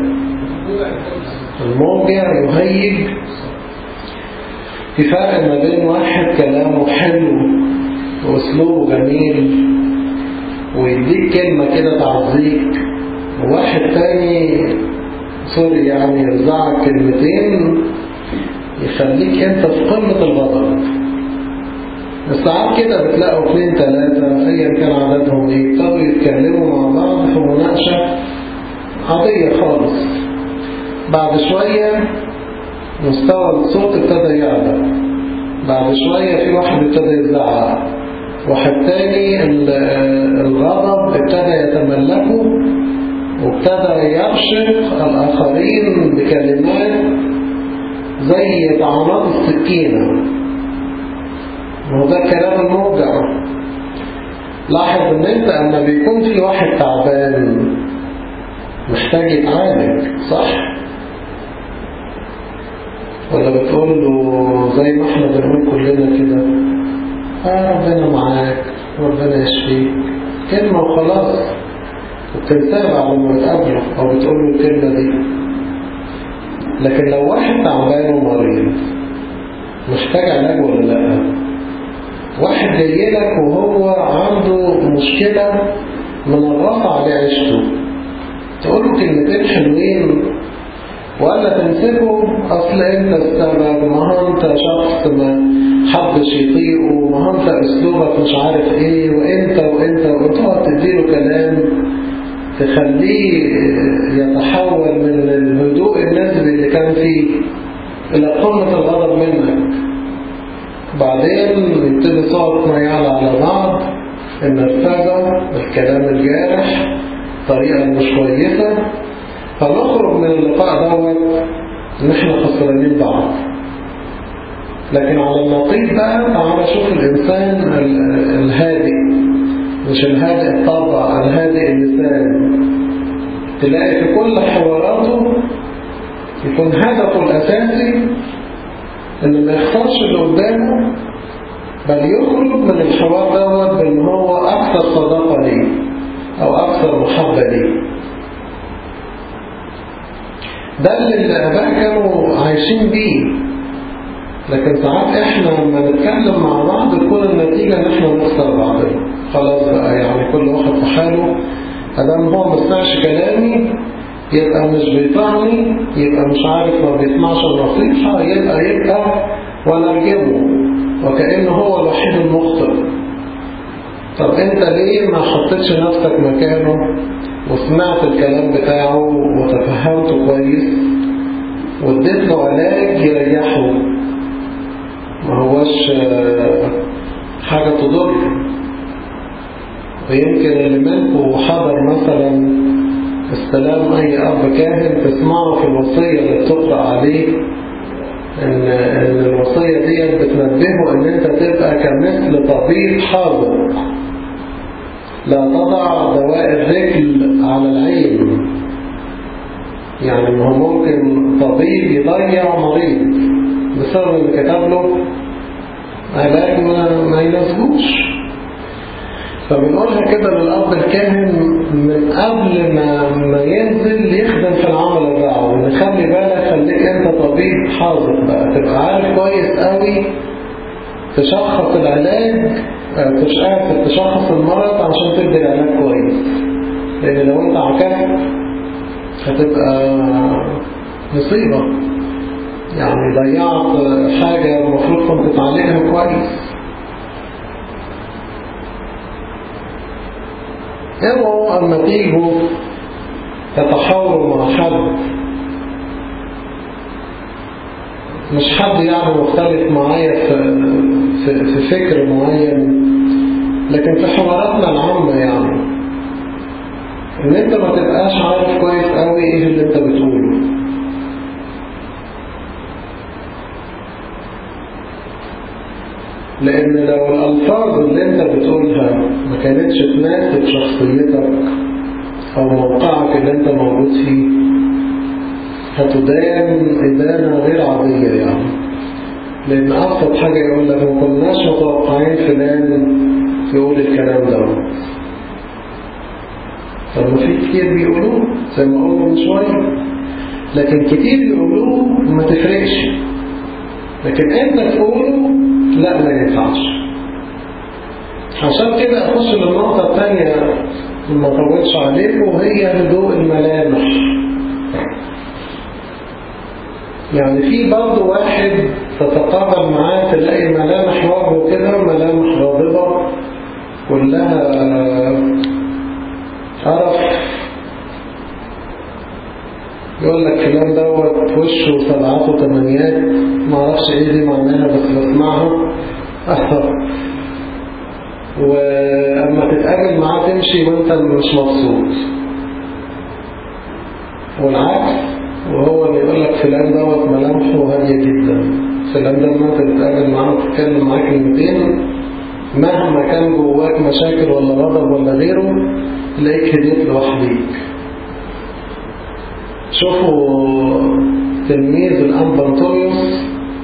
الموجع يهيج في فرق ما بين واحد كلامه حلو واسلوبه جميل ويديك كلمة كده تعزيك وواحد تاني سوري يعني يرزعك كلمتين يخليك انت في قمة الغضب ساعات كده بتلاقوا اثنين ثلاثة ايا كان عددهم ايه ابتدوا يتكلموا مع بعض في مناقشة عادية خالص بعد شوية مستوى الصوت ابتدى يعلى بعد شوية في واحد ابتدى يزعق واحد تاني الغضب ابتدى يتملكه وابتدى يرشق الآخرين بكلمات زي طعنات السكينة وده الكلام الموجع لاحظ ان انت اما بيكون في واحد تعبان محتاج يتعالج صح ولا بتقول له زي ما احنا بنقول كلنا كده اه ربنا معاك ربنا يشفيك كلمة وخلاص وبتنساها بعد ما بتقابله او بتقول له الكلمة دي لكن لو واحد تعبان ومريض محتاج علاج ولا لا واحد جاي لك وهو عنده مشكلة منغصة عليه عيشته تقول له كلمتين حلوين ولا تمسكه اصل انت السبب ما انت شخص ما حدش يطيقه ما انت اسلوبك مش عارف ايه وانت وانت وتقعد تديله كلام تخليه يتحول من الهدوء النسبي اللي كان فيه الى قمة الغضب منك بعدين يبتدي صوت ما يعلى على بعض النرفزة الكلام الجارح الطريقة مش كويسة فنخرج من اللقاء دوت ان احنا خسرانين بعض لكن على النقيض بقى تعالى شوف الانسان الهادئ مش الهادئ الطبع الهادئ اللسان تلاقي في كل حواراته يكون هدفه الاساسي ان ما يختارش اللي قدامه بل يخرج من الحوار دوت بان هو اكثر صداقه ليه او اكثر محبه ليه ده اللي الآباء كانوا عايشين بيه لكن ساعات احنا لما نتكلم مع بعض تكون النتيجة ان احنا نخسر بعضنا خلاص بقى يعني كل واحد في حاله ادام هو ما سمعش كلامي يبقى مش بيطعني يبقى مش عارف ما بيسمعش النصيحة يبقى يبقى وانا ارجمه وكأنه هو الوحيد المخطئ طب انت ليه ما حطيتش نفسك مكانه وسمعت الكلام بتاعه وتفهمته كويس واديت له علاج يريحه ما هوش حاجة تضر ويمكن اللي منكم حضر مثلا السلام أي أب كاهن تسمعه في الوصية اللي بتقرأ عليه إن, إن الوصية دي بتنبهه إن أنت تبقى كمثل طبيب حاضر لا تضع دواء الرجل على العين يعني ما هو ممكن طبيب يضيع مريض بسبب اللي كتب له علاج ما, ما يناسبوش فبنقولها كده للأب الكاهن من قبل ما, ما ينزل يخدم في العمل الدعوي نخلي بالك خليك انت طبيب حاضر بقى تبقى عارف كويس قوي تشخص العلاج تشخص تشخص المرض عشان تدي العلاج كويس لان لو انت عكست هتبقى مصيبة يعني ضيعت حاجة المفروض كنت تعالجها كويس اوعوا اما تيجوا تتحاوروا مع حد مش حد يعني مختلف معايا في, في, في فكر معين لكن في حواراتنا العامة يعني ان انت ما تبقاش عارف كويس قوي ايه اللي انت بتقوله لان لو الالفاظ اللي انت بتقولها ما كانتش تناسب شخصيتك او موقعك اللي انت موجود فيه هتدان إدانة غير عادية يعني لأن أبسط حاجة يقول لك ما كناش متوقعين فلان يقول الكلام ده طب ما في كتير بيقولوه زي ما قلنا من شوية لكن كتير بيقولوه ما تفرقش لكن انت تقوله لا ما ينفعش عشان كده اخش للنقطة الثانية ما طولش عليكم وهي هدوء الملامح يعني في برضه واحد تتقابل معاه تلاقي ملامح وجهه كده ملامح غاضبة كلها قرف يقول لك فلان دوت وشه سبعات وثمانيات ما اعرفش ايه دي معناها بس بسمعها واما تتقابل معاه تمشي وانت مش مبسوط والعكس وهو اللي يقول لك فلان دوت ملامحه هاديه جدا فلان ده لما انت تتقابل معاه وتتكلم معاه كلمتين مهما كان جواك مشاكل ولا غضب ولا غيره تلاقيك هديت لوحديك شوفوا تلميذ الأنبا أنطونيوس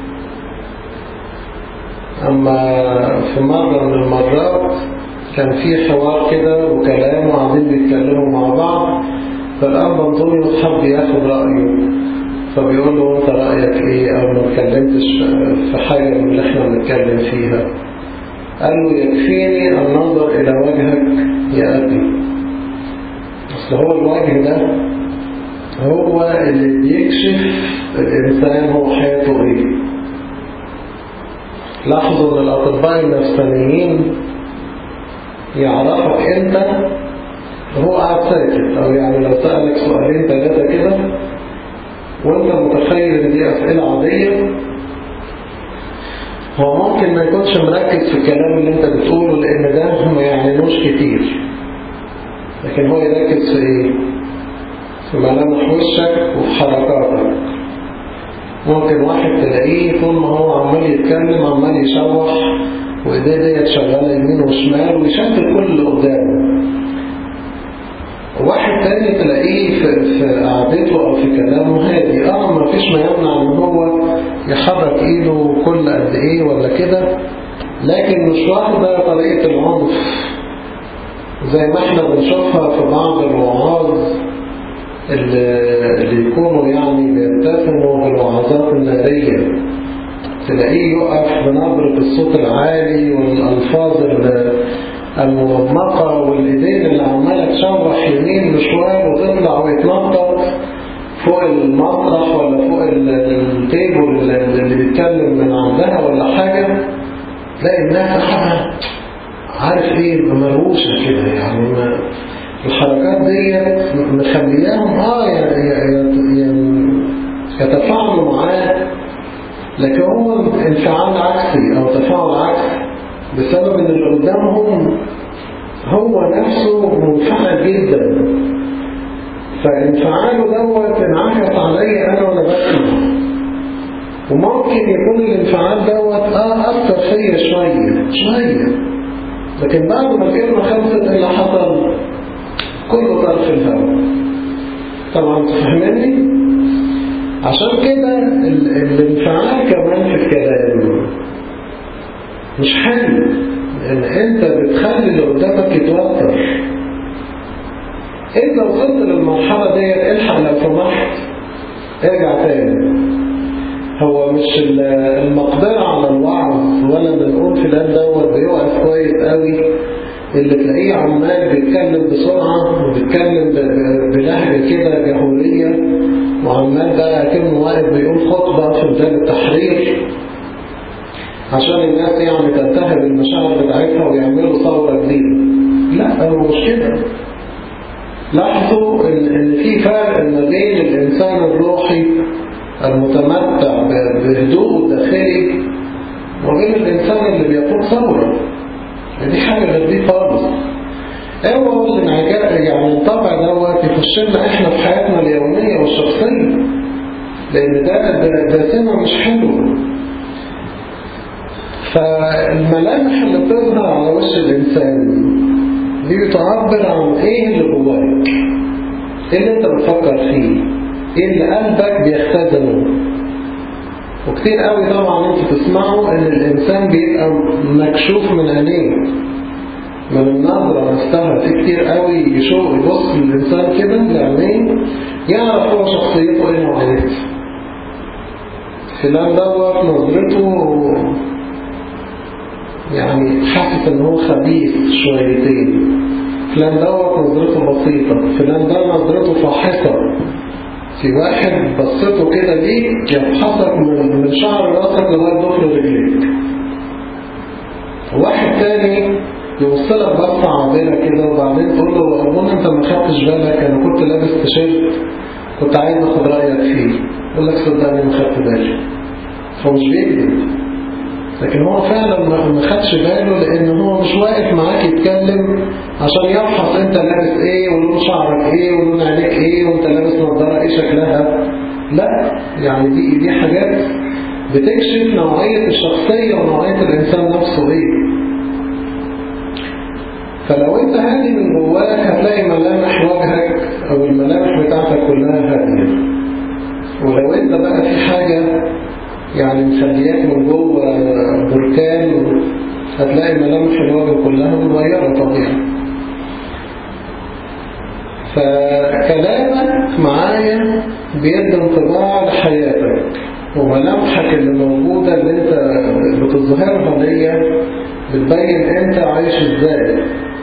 أما في مرة من المرات كان في حوار كده وكلام وقاعدين بيتكلموا مع بعض فالأنبا أنطونيوس حب ياخد رأيه فبيقول له أنت رأيك إيه أو ما اتكلمتش في حاجة من اللي إحنا بنتكلم فيها قال له يكفيني النظر إلى وجهك يا أبي أصل هو الوجه ده هو اللي بيكشف الإنسان هو حياته إيه لاحظوا أن الأطباء النفسانيين يعرفك أنت هو قاعد ساكت أو يعني لو سألك سؤالين ثلاثة كده وأنت متخيل إن دي أسئلة عادية هو ممكن ما يكونش مركز في الكلام اللي أنت بتقوله لأن ده ما يعنينوش كتير لكن هو يركز في إيه؟ في ملامح وشك وفي حركاتك ممكن واحد تلاقيه طول ما هو عمال يتكلم عمال يشوح وايديه ديت شغاله يمين وشمال ويشتت كل اللي قدامه واحد تاني تلاقيه في, في قعدته او في كلامه هادي اه ما فيش ما يمنع ان هو يحرك ايده كل قد ايه ولا كده لكن مش واخده طريقه العنف زي ما احنا بنشوفها في بعض الوعاظ اللي يكونوا يعني بيتسموا بالوعظات النارية تلاقيه يقف بنبرة الصوت العالي والألفاظ المنمقة والإيدين اللي عمالة تشوح يمين مشوار وتطلع ويتنطط فوق المسرح ولا فوق التيبل اللي بيتكلم من عندها ولا حاجة تلاقي الناس حاجة عارف ايه مروشة كده يعني ما الحركات دي مخلياهم اه يتفاعلوا معاه لكن هو انفعال عكسي او تفاعل عكسي بسبب ان اللي قدامهم هو نفسه منفعل جدا فانفعاله دوت انعكس عليا انا وانا بسمع وممكن يكون الانفعال دوت اه اثر فيا شويه شويه لكن بعد ما الكلمه خلصت اللي حصل كله طرف الهواء طبعا تفهمني عشان كده الانفعال كمان في الكلام مش حلو ان انت بتخلي اللي قدامك يتوتر انت وصلت للمرحلة دي الحق لو سمحت ارجع تاني هو مش المقدرة على الوعظ ولا ان نقول فلان دوت بيوقف كويس قوي اللي تلاقيه عمال بيتكلم بسرعة وبيتكلم بلهجة كده جهورية وعمال بقى كأنه واقف بيقول خطبة في ميدان التحرير عشان الناس يعني تنتهي بالمشاعر بتاعتها ويعملوا ثورة جديدة لا هو مش كده لاحظوا ان ان في فرق ما بين الانسان الروحي المتمتع بهدوء الداخلي وبين الانسان اللي بيقود ثوره دي حاجه غير دي خالص اوعوا الانعجاء يعني الطبع دوت يخش لنا احنا في حياتنا اليوميه والشخصيه لان ده ده, ده سمه مش حلو فالملامح اللي بتظهر على وش الانسان دي بتعبر عن ايه اللي جواك ايه اللي انت بتفكر فيه ايه اللي قلبك بيختزنه وكتير قوي طبعا انتوا تسمعوا ان الانسان بيبقى مكشوف من عينيه من النظرة نفسها في كتير قوي يشوف يبص للإنسان كده لعينيه يعرف هو شخصيته ايه نوعيته فلان دوت نظرته يعني حاسس ان هو خبيث شويتين فلان دوت نظرته بسيطة فلان ده نظرته فاحصة في واحد بصته كده ليك يفحصك من من شعر راسك لغاية ضفر رجليك واحد تاني يوصلك بصة عابرة كده وبعدين تقول له أظن أنت ما خدتش بالك أنا كنت لابس تيشيرت كنت عايز أخد رأيك فيه يقول لك صدقني ما خدت بالي هو مش بيكذب لكن هو فعلا ما خدش باله لان هو مش واقف معاك يتكلم عشان يفحص انت لابس ايه ولون شعرك ايه ولون عينيك ايه وانت لابس نظاره ايه شكلها لا يعني دي دي حاجات بتكشف نوعية الشخصية ونوعية الإنسان نفسه ايه فلو انت هادي من جواك هتلاقي ملامح وجهك او الملامح بتاعتك كلها هادية ولو انت بقى في حاجة يعني مخلياك من جوه بركان هتلاقي ملامح الوجه كلها متغيرة طبيعي فكلامك معايا بيدي انطباع لحياتك وملامحك اللي موجودة اللي انت بتظهرها ليا بتبين انت عايش ازاي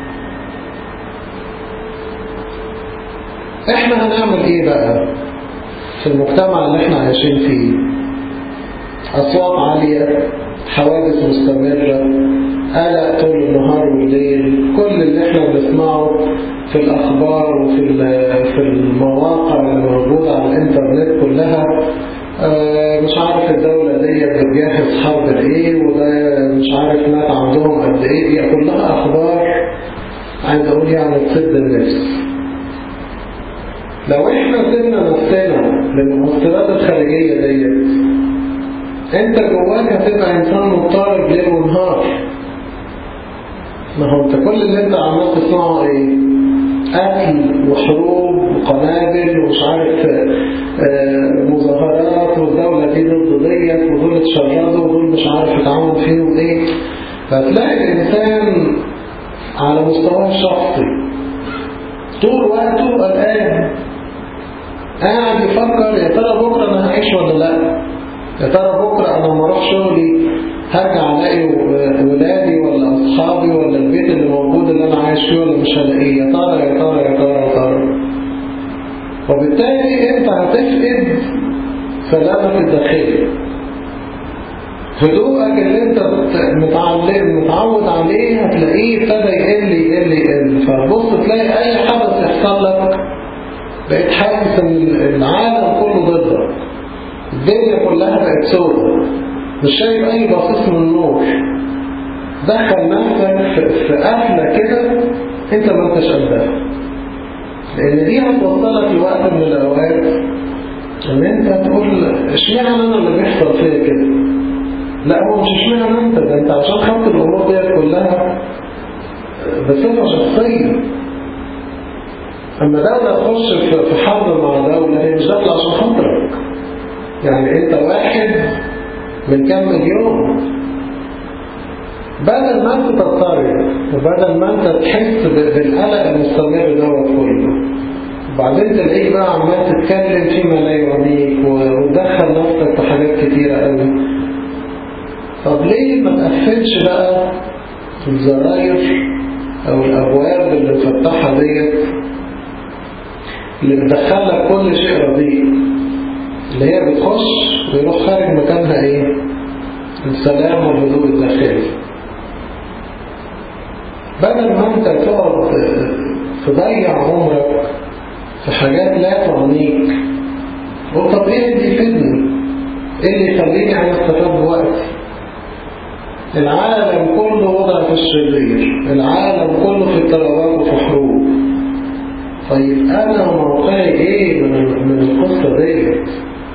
احنا هنعمل ايه بقى في المجتمع اللي احنا عايشين فيه أصوات عالية حوادث مستمرة قلق طول النهار والليل كل اللي احنا بنسمعه في الأخبار وفي في المواقع اللي موجودة على الإنترنت كلها مش عارف الدولة دي بتجهز حرب ايه وده مش عارف مات عندهم قد ايه هي كلها أخبار عايز أقول يعني تسد النفس لو احنا سيبنا نفسنا للمؤثرات الخارجية ديت انت جواك هتبقى انسان مضطرب ليل ونهار ما هو انت كل اللي انت عمال تسمعه ايه قتل وحروب وقنابل ومش عارف آه مظاهرات والدولة دي ضد ديت ودول اتشردوا ودول مش عارف اتعامل فيهم ايه فتلاقي الانسان على مستواه الشخصي طول وقته قلقان قاعد يفكر يا ترى بكره انا هعيش ولا لا يا ترى بكرة أنا لما أروح شغلي هرجع ألاقي ولادي ولا أصحابي ولا البيت اللي موجود اللي أنا عايش فيه ولا مش هلاقيه يا ترى يا ترى يا ترى يا ترى وبالتالي أنت هتفقد سلامك الداخلي هدوءك اللي أنت متعلم متعود عليه هتلاقيه ابتدى يقل يقل يقل فبص تلاقي أي حدث يحصل لك بقيت حاسس إن العالم كله ضدك الدنيا كلها بقت سودة مش شايف أي بصيص من النور دخل نفسك في قفلة كده انت ما انتش قدها لأن دي هتوصلك لوقت من الأوقات إن أنت تقول اشمعنى أنا اللي بيحصل فيا كده لا هو مش اشمعنى أنت ده أنت عشان خدت الأمور ديت كلها بصفة شخصية أما دولة تخش في حرب مع دولة هي مش داخلة عشان خاطرك يعني انت واحد من كم مليون بدل ما انت تضطرب وبدل ما انت تحس بالقلق المستمر دوت كله وبعدين تلاقيك بقى عمال تتكلم فيما لا يعنيك وتدخل نفسك في حاجات كتيرة قوي طب ليه ما تقفلش بقى الزراير او الابواب اللي مفتحة ديت اللي بتدخلك كل شيء رديء اللي هي بتخش ويروح خارج مكانها ايه السلام والهدوء الداخلي بدل ما انت تقعد تضيع عمرك في حاجات لا تعنيك طب ايه اللي يفيدني ايه اللي يخليني انا استفاد بوقتي العالم كله وضع في الشرير العالم كله في اضطرابات وفي حروب طيب انا موقعي ايه من من القصه ديت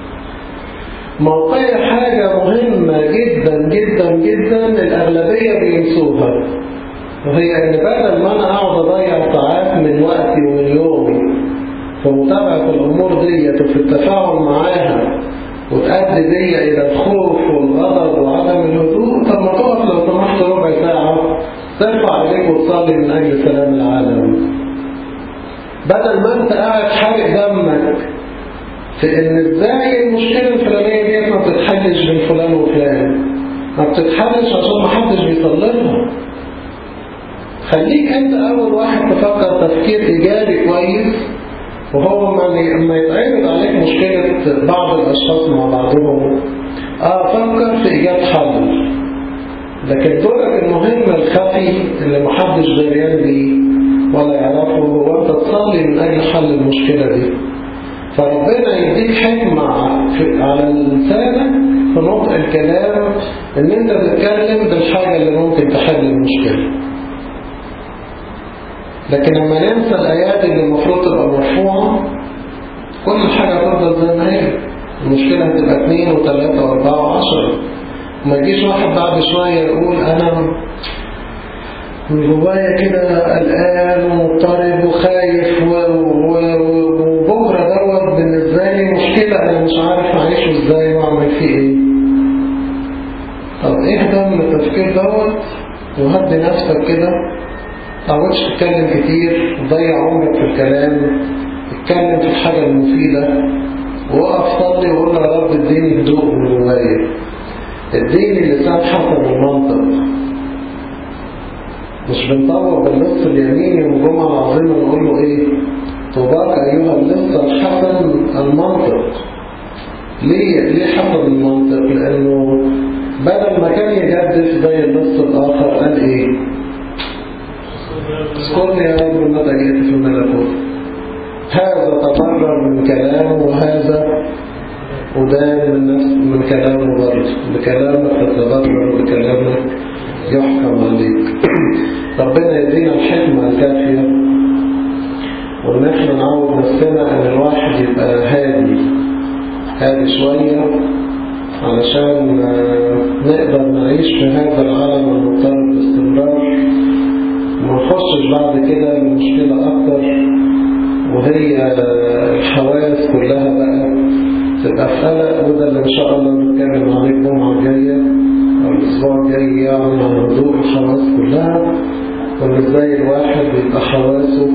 موقعي حاجه مهمه جدا جدا جدا الاغلبيه بينسوها وهي ان بدل ما انا اقعد اضيع ساعات من وقتي ومن يومي في متابعه الامور ديت وفي التفاعل معاها وتؤدي بيا الى الخوف والغضب وعدم الهدوء طب ما تقف لو سمحت ربع ساعه ترفع عليك وتصلي من اجل سلام العالم بدل ما انت قاعد حارق دمك في ان ازاي المشكله الفلانيه ديت ما بتتحلش بين فلان وفلان ما بتتحلش عشان ما حدش بيصلي لها خليك انت اول واحد تفكر تفكير ايجابي كويس وهو لما يتعرض عليك مشكلة بعض الأشخاص مع بعضهم اه فكر في إيجاد حل لكن دورك المهم الخفي اللي محدش دريان بيه ولا يعرفه هو أنت تصلي من أجل حل المشكلة دي فربنا يديك حكمة على لسانك في نطق الكلام ان انت تتكلم بالحاجة اللي ممكن تحل المشكلة لكن لما ننسى الآيات اللي المفروض تبقى مرفوعة كل حاجة تفضل زي ما هي المشكلة هتبقى اثنين وثلاثة واربعة وعشرة ما يجيش واحد بعد شوية يقول أنا من جوايا كده قلقان ومضطرب وخايف وبكرة دوت بالنسبة لي مشكلة أنا مش عارف أعيشه إزاي وأعمل فيه إيه طب اهدى من التفكير دوت وهدي نفسك كده تعودش تتكلم كتير وضيع عمرك في الكلام اتكلم في الحاجة المفيدة وقف صلي وقول يا رب اديني هدوء من جوايا اديني لسان حسن المنطق مش بنطور بالنص اليميني والجمعة العظيمة نقول له ايه طوباك ايها اللص الحسن المنطق ليه ليه حسن المنطق لانه بدل ما كان يجدف زي اللص الاخر قال ايه اذكرني يا رب متى جئت في الملكوت هذا تبرر من كلام وهذا ودان من نفس من كلامه برضه بكلامك تتبرر وبكلامك يحكم عليك ربنا يدينا الحكمة الكافية وان احنا نعود نفسنا ان الواحد يبقى هادي هادي شوية علشان نقدر نعيش في هذا العالم المضطرب باستمرار ما نخشش بعد كده المشكلة أكتر وهي الحواس كلها بقى تبقى في قلق وده اللي إن شاء الله نتكلم عليه الجمعة الجاية أو الأسبوع الجاي يعني عن هدوء الحواس كلها وإن إزاي الواحد بيبقى حواسه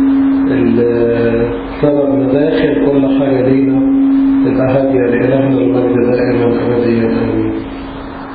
سبب مداخل كل حاجة لينا تبقى هادية لإلهنا المجد دائما أبديا آمين